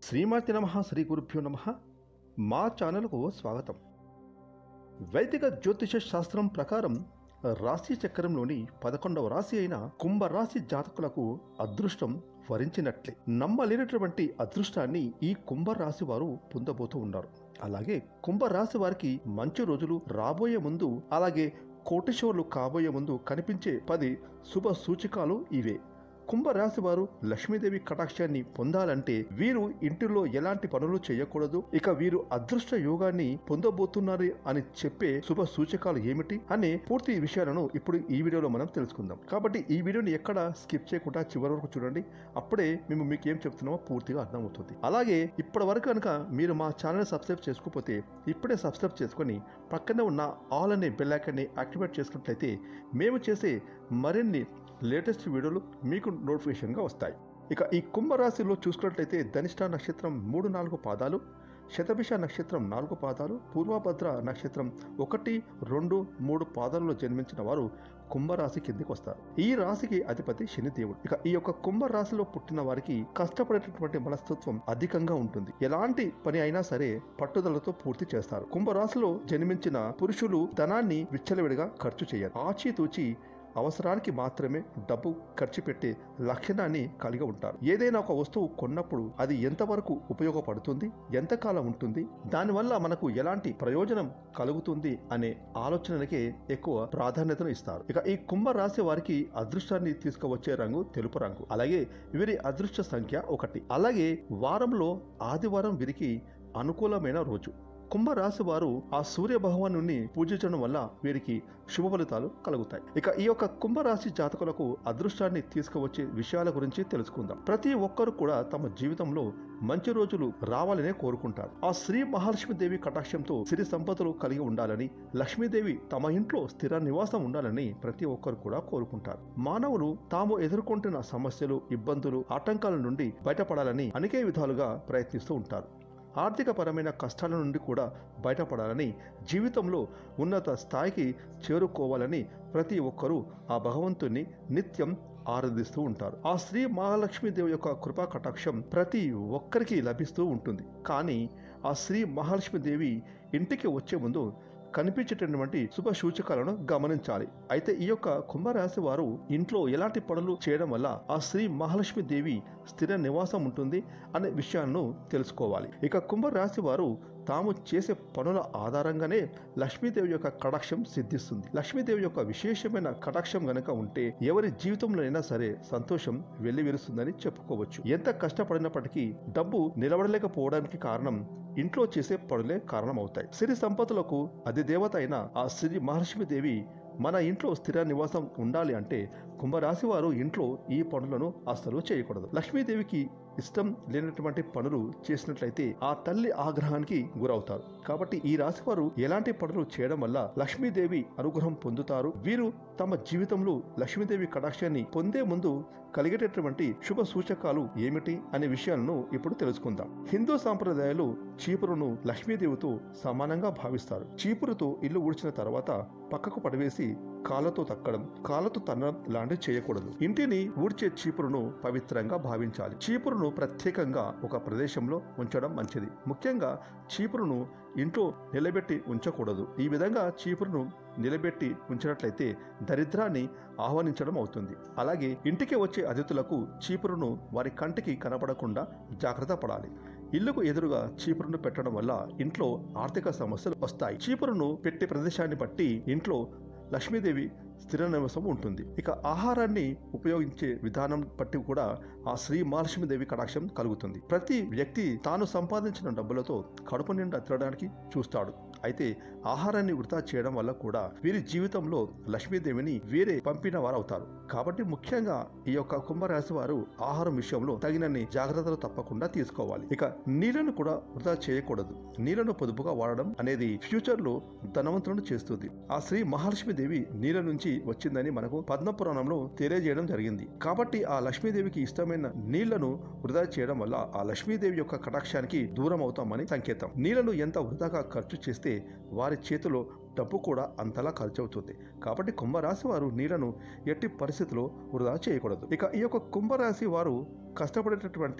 శ్రీమాతి నమ శ్రీ గురుభ్యో నమ మా ఛానల్కు స్వాగతం వైదిక జ్యోతిష శాస్త్రం ప్రకారం రాశి చక్రంలోని పదకొండవ రాశి అయిన కుంభరాశి జాతకులకు అదృష్టం వరించినట్లే నమ్మలేనటువంటి అదృష్టాన్ని ఈ కుంభరాశి వారు పొందబోతూ ఉన్నారు అలాగే కుంభరాశి వారికి మంచి రోజులు రాబోయే ముందు అలాగే కోటేశ్వర్లు కాబోయే ముందు కనిపించే పది శుభ సూచికాలు ఇవే కుంభరాశి వారు లక్ష్మీదేవి కటాక్షాన్ని పొందాలంటే వీరు ఇంటిలో ఎలాంటి పనులు చేయకూడదు ఇక వీరు అదృష్ట యోగాన్ని పొందబోతున్నారు అని చెప్పే శుభ సూచకాలు ఏమిటి అనే పూర్తి విషయాలను ఇప్పుడు ఈ వీడియోలో మనం తెలుసుకుందాం కాబట్టి ఈ వీడియోని ఎక్కడ స్కిప్ చేయకుండా చివరి వరకు చూడండి అప్పుడే మేము మీకు ఏం చెప్తున్నామో పూర్తిగా అర్థమవుతుంది అలాగే ఇప్పటి వరకు కనుక మీరు మా ఛానల్ సబ్స్క్రైబ్ చేసుకోకపోతే ఇప్పుడే సబ్స్క్రైబ్ చేసుకొని పక్కనే ఉన్న ఆల్ అనే బెల్ ఐకాన్ని యాక్టివేట్ చేసుకున్నట్లయితే మేము చేసే మరిన్ని లేటెస్ట్ వీడియోలు మీకు నోటిఫికేషన్గా వస్తాయి ఇక ఈ కుంభరాశిలో చూసుకున్నట్లయితే ధనిష్ట నక్షత్రం మూడు నాలుగు పాదాలు శతభిష నక్షత్రం నాలుగు పాదాలు పూర్వభద్ర నక్షత్రం ఒకటి రెండు మూడు పాదాలలో జన్మించిన వారు కుంభరాశి కిందికి వస్తారు ఈ రాశికి అధిపతి శనిదేవుడు ఇక ఈ యొక్క కుంభరాశిలో పుట్టిన వారికి కష్టపడేటటువంటి మనస్తత్వం అధికంగా ఉంటుంది ఎలాంటి పని అయినా సరే పట్టుదలతో పూర్తి చేస్తారు కుంభరాశిలో జన్మించిన పురుషులు ధనాన్ని విచ్చలవిడిగా ఖర్చు చేయరు ఆచితూచి అవసరానికి మాత్రమే డబ్బు ఖర్చు పెట్టే లక్షణాన్ని కలిగి ఉంటారు ఏదైనా ఒక వస్తువు కొన్నప్పుడు అది ఎంతవరకు ఉపయోగపడుతుంది ఎంతకాలం ఉంటుంది దానివల్ల మనకు ఎలాంటి ప్రయోజనం కలుగుతుంది అనే ఆలోచనలకే ఎక్కువ ప్రాధాన్యతను ఇస్తారు ఇక ఈ కుంభ రాశి వారికి అదృష్టాన్ని తీసుకువచ్చే రంగు తెలుపు రంగు అలాగే వీరి అదృష్ట సంఖ్య ఒకటి అలాగే వారంలో ఆదివారం వీరికి అనుకూలమైన రోజు కుంభరాశి వారు ఆ సూర్య భగవాను పూజించడం వల్ల వీరికి శుభ ఫలితాలు కలుగుతాయి ఇక ఈ యొక్క కుంభరాశి జాతకులకు అదృష్టాన్ని తీసుకువచ్చే విషయాల గురించి తెలుసుకుందాం ప్రతి ఒక్కరు కూడా తమ జీవితంలో మంచి రోజులు రావాలనే కోరుకుంటారు ఆ శ్రీ మహాలక్ష్మీదేవి కటాక్షంతో సిరి సంపదలు కలిగి ఉండాలని లక్ష్మీదేవి తమ ఇంట్లో స్థిర నివాసం ఉండాలని ప్రతి ఒక్కరు కూడా కోరుకుంటారు మానవులు తాము ఎదుర్కొంటున్న సమస్యలు ఇబ్బందులు ఆటంకాల నుండి బయటపడాలని అనేక విధాలుగా ప్రయత్నిస్తూ ఉంటారు ఆర్థికపరమైన కష్టాల నుండి కూడా బయటపడాలని జీవితంలో ఉన్నత స్థాయికి చేరుకోవాలని ప్రతి ఒక్కరూ ఆ భగవంతుని నిత్యం ఆరాధిస్తూ ఉంటారు ఆ శ్రీ మహాలక్ష్మీదేవి యొక్క కృపా కటాక్షం ప్రతి ఒక్కరికి లభిస్తూ ఉంటుంది కానీ ఆ శ్రీ మహాలక్ష్మీదేవి ఇంటికి వచ్చే ముందు కనిపించేటటువంటి శుభ సూచకాలను గమనించాలి అయితే ఈ యొక్క కుంభరాశి వారు ఇంట్లో ఎలాంటి పనులు చేయడం వల్ల ఆ శ్రీ మహాలక్ష్మి దేవి స్థిర నివాసం ఉంటుంది అనే విషయాలను తెలుసుకోవాలి ఇక కుంభరాశి వారు తాము చేసే పనుల ఆధారంగానే లక్ష్మీదేవి యొక్క కటాక్షం సిద్ధిస్తుంది లక్ష్మీదేవి యొక్క విశేషమైన కటాక్షం గనక ఉంటే ఎవరి జీవితంలోనైనా సరే సంతోషం వెల్లివిరుస్తుందని చెప్పుకోవచ్చు ఎంత కష్టపడినప్పటికీ డబ్బు నిలబడలేకపోవడానికి కారణం ఇంట్లో చేసే పనులే కారణమవుతాయి సిరి సంపదలకు అధిదేవత అయిన ఆ శ్రీ మహాలక్ష్మీదేవి మన ఇంట్లో స్థిర నివాసం ఉండాలి అంటే కుంభరాశి వారు ఇంట్లో ఈ పనులను అస్సలు చేయకూడదు లక్ష్మీదేవికి ఇష్టం లేనటువంటి పనులు చేసినట్లయితే ఆ తల్లి ఆగ్రహానికి గురవుతారు కాబట్టి ఈ రాశి వారు ఎలాంటి పనులు చేయడం వల్ల లక్ష్మీదేవి అనుగ్రహం పొందుతారు వీరు తమ జీవితంలో లక్ష్మీదేవి కటాక్షాన్ని పొందే ముందు కలిగేటటువంటి శుభ సూచకాలు ఏమిటి అనే విషయాలను ఇప్పుడు తెలుసుకుందాం హిందూ సాంప్రదాయాలు చీపురును లక్ష్మీదేవితో సమానంగా భావిస్తారు చీపురుతో ఇల్లు ఊడ్చిన తర్వాత పక్కకు పడవేసి కాళ్ళతో తక్కడం కాళ్ళతో తన్నడం లాంటివి చేయకూడదు ఇంటిని ఊడ్చే చీపురును పవిత్రంగా భావించాలి చీపురును ప్రత్యేకంగా ఒక ప్రదేశంలో ఉంచడం మంచిది ముఖ్యంగా చీపురును ఇంట్లో నిలబెట్టి ఉంచకూడదు ఈ విధంగా చీపురును నిలబెట్టి ఉంచినట్లయితే దరిద్రాన్ని ఆహ్వానించడం అవుతుంది అలాగే ఇంటికి వచ్చే అతిథులకు చీపురును వారి కంటికి కనపడకుండా జాగ్రత్త పడాలి ఇల్లుకు ఎదురుగా చీపురును పెట్టడం వల్ల ఇంట్లో ఆర్థిక సమస్యలు వస్తాయి చీపురును పెట్టే ప్రదేశాన్ని బట్టి ఇంట్లో లక్ష్మీదేవి స్థిర నివాసం ఉంటుంది ఇక ఆహారాన్ని ఉపయోగించే విధానం బట్టి కూడా ఆ శ్రీ మహాలక్ష్మీదేవి కటాక్షం కలుగుతుంది ప్రతి వ్యక్తి తాను సంపాదించిన డబ్బులతో కడుపు నిండా తినడానికి చూస్తాడు అయితే ఆహారాన్ని వృధా చేయడం వల్ల కూడా వీరి జీవితంలో లక్ష్మీదేవిని వేరే పంపిన వారు అవుతారు కాబట్టి ముఖ్యంగా ఈ యొక్క కుంభరాశి వారు ఆహారం విషయంలో తగినన్ని జాగ్రత్తలు తప్పకుండా తీసుకోవాలి ఇక నీళ్లను కూడా వృధా చేయకూడదు నీళ్లను పొదుపుగా వాడడం అనేది ఫ్యూచర్ లో ధనవంతులను చేస్తుంది ఆ శ్రీ మహాలక్ష్మీదేవి నీళ్ళ నుంచి వచ్చిందని మనకు పద్మపురాణంలో తెలియజేయడం జరిగింది కాబట్టి ఆ లక్ష్మీదేవికి ఇష్టమైన నీళ్లను వృధా చేయడం వల్ల ఆ లక్ష్మీదేవి యొక్క కటాక్షానికి దూరం అవుతామని సంకేతం నీళ్లను ఎంత వృధాగా ఖర్చు చేస్తే వారి చేతిలో డబ్బు కూడా అంతలా ఖర్చు అవుతుంది కాబట్టి కుంభరాశి వారు నీళ్లను ఎట్టి పరిస్థితిలో వృధా చేయకూడదు ఇక ఈ యొక్క కుంభరాశి వారు కష్టపడేటటువంటి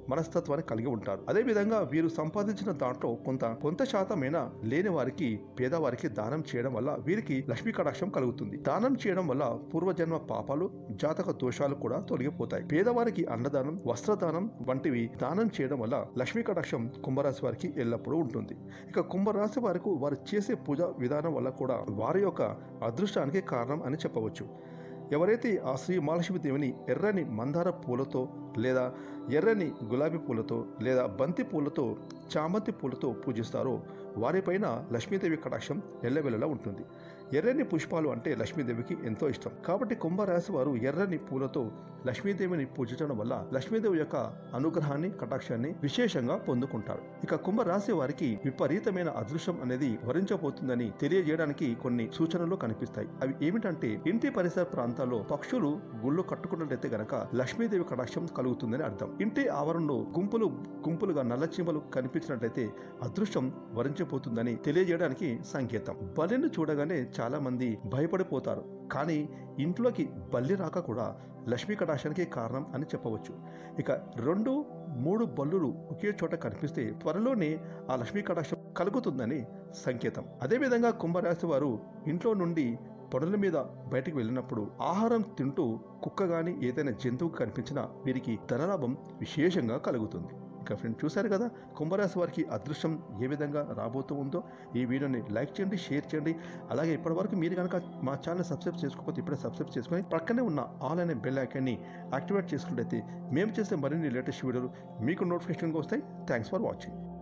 మనస్తత్వాన్ని కలిగి ఉంటారు అదేవిధంగా వీరు సంపాదించిన దాంట్లో కొంత కొంత శాతమైనా లేని వారికి పేదవారికి దానం చేయడం వల్ల వీరికి లక్ష్మీ కటాక్షం కలుగుతుంది దానం చేయడం వల్ల పూర్వజన్మ పాపాలు జాతక దోషాలు కూడా తొలగిపోతాయి పేదవారికి అన్నదానం వస్త్రదానం వంటివి దానం చేయడం వల్ల లక్ష్మీ కటాక్షం కుంభరాశి వారికి ఎల్లప్పుడూ ఉంటుంది ఇక కుంభరాశి వారికి వారు చేసే పూజ విధానం వల్ల కూడా వారి యొక్క అదృష్టానికి కారణం అని చెప్పవచ్చు ఎవరైతే ఆ శ్రీ మహాలక్ష్మి దేవిని ఎర్రని మందార పూలతో లేదా ఎర్రని గులాబీ పూలతో లేదా బంతి పూలతో చామంతి పూలతో పూజిస్తారో వారిపైన లక్ష్మీదేవి కటాక్షం ఎల్లవెల్లలా ఉంటుంది ఎర్రని పుష్పాలు అంటే లక్ష్మీదేవికి ఎంతో ఇష్టం కాబట్టి కుంభరాశి వారు ఎర్రని పూలతో లక్ష్మీదేవిని పూజించడం వల్ల లక్ష్మీదేవి యొక్క అనుగ్రహాన్ని కటాక్షాన్ని విశేషంగా పొందుకుంటారు ఇక కుంభరాశి వారికి విపరీతమైన అదృష్టం అనేది వరించబోతుందని తెలియజేయడానికి కొన్ని సూచనలు కనిపిస్తాయి అవి ఏమిటంటే ఇంటి పరిసర ప్రాంతాల్లో పక్షులు గుళ్ళు కట్టుకున్నట్లయితే గనక లక్ష్మీదేవి కటాక్షం కలుగుతుందని అర్థం ఇంటి ఆవరణలో గుంపులు గుంపులుగా నల్ల చీమలు కనిపించినట్లయితే అదృష్టం వరించిపోతుందని తెలియజేయడానికి సంకేతం బలిని చూడగానే చాలా మంది భయపడిపోతారు కానీ ఇంట్లోకి బల్లి రాక కూడా లక్ష్మీ కటాక్షానికి కారణం అని చెప్పవచ్చు ఇక రెండు మూడు బల్లులు ఒకే చోట కనిపిస్తే త్వరలోనే ఆ లక్ష్మీ కటాక్షం కలుగుతుందని సంకేతం అదేవిధంగా కుంభరాశి వారు ఇంట్లో నుండి పనుల మీద బయటికి వెళ్ళినప్పుడు ఆహారం తింటూ కుక్క గాని ఏదైనా జంతువు కనిపించినా వీరికి ధనలాభం విశేషంగా కలుగుతుంది ఇక ఫ్రెండ్ చూశారు కదా కుంభరాశి వారికి అదృష్టం ఏ విధంగా రాబోతూ ఉందో ఈ వీడియోని లైక్ చేయండి షేర్ చేయండి అలాగే ఇప్పటివరకు మీరు కనుక మా ఛానల్ సబ్స్క్రైబ్ చేసుకోకపోతే ఇప్పుడే సబ్స్క్రైబ్ చేసుకొని పక్కనే ఉన్న ఆల్ అనే బెల్ ఐకాన్ని యాక్టివేట్ చేసుకున్నట్లయితే మేము చేసే మరిన్ని లేటెస్ట్ వీడియోలు మీకు నోటిఫికేషన్గా వస్తాయి థ్యాంక్స్ ఫర్ వాచింగ్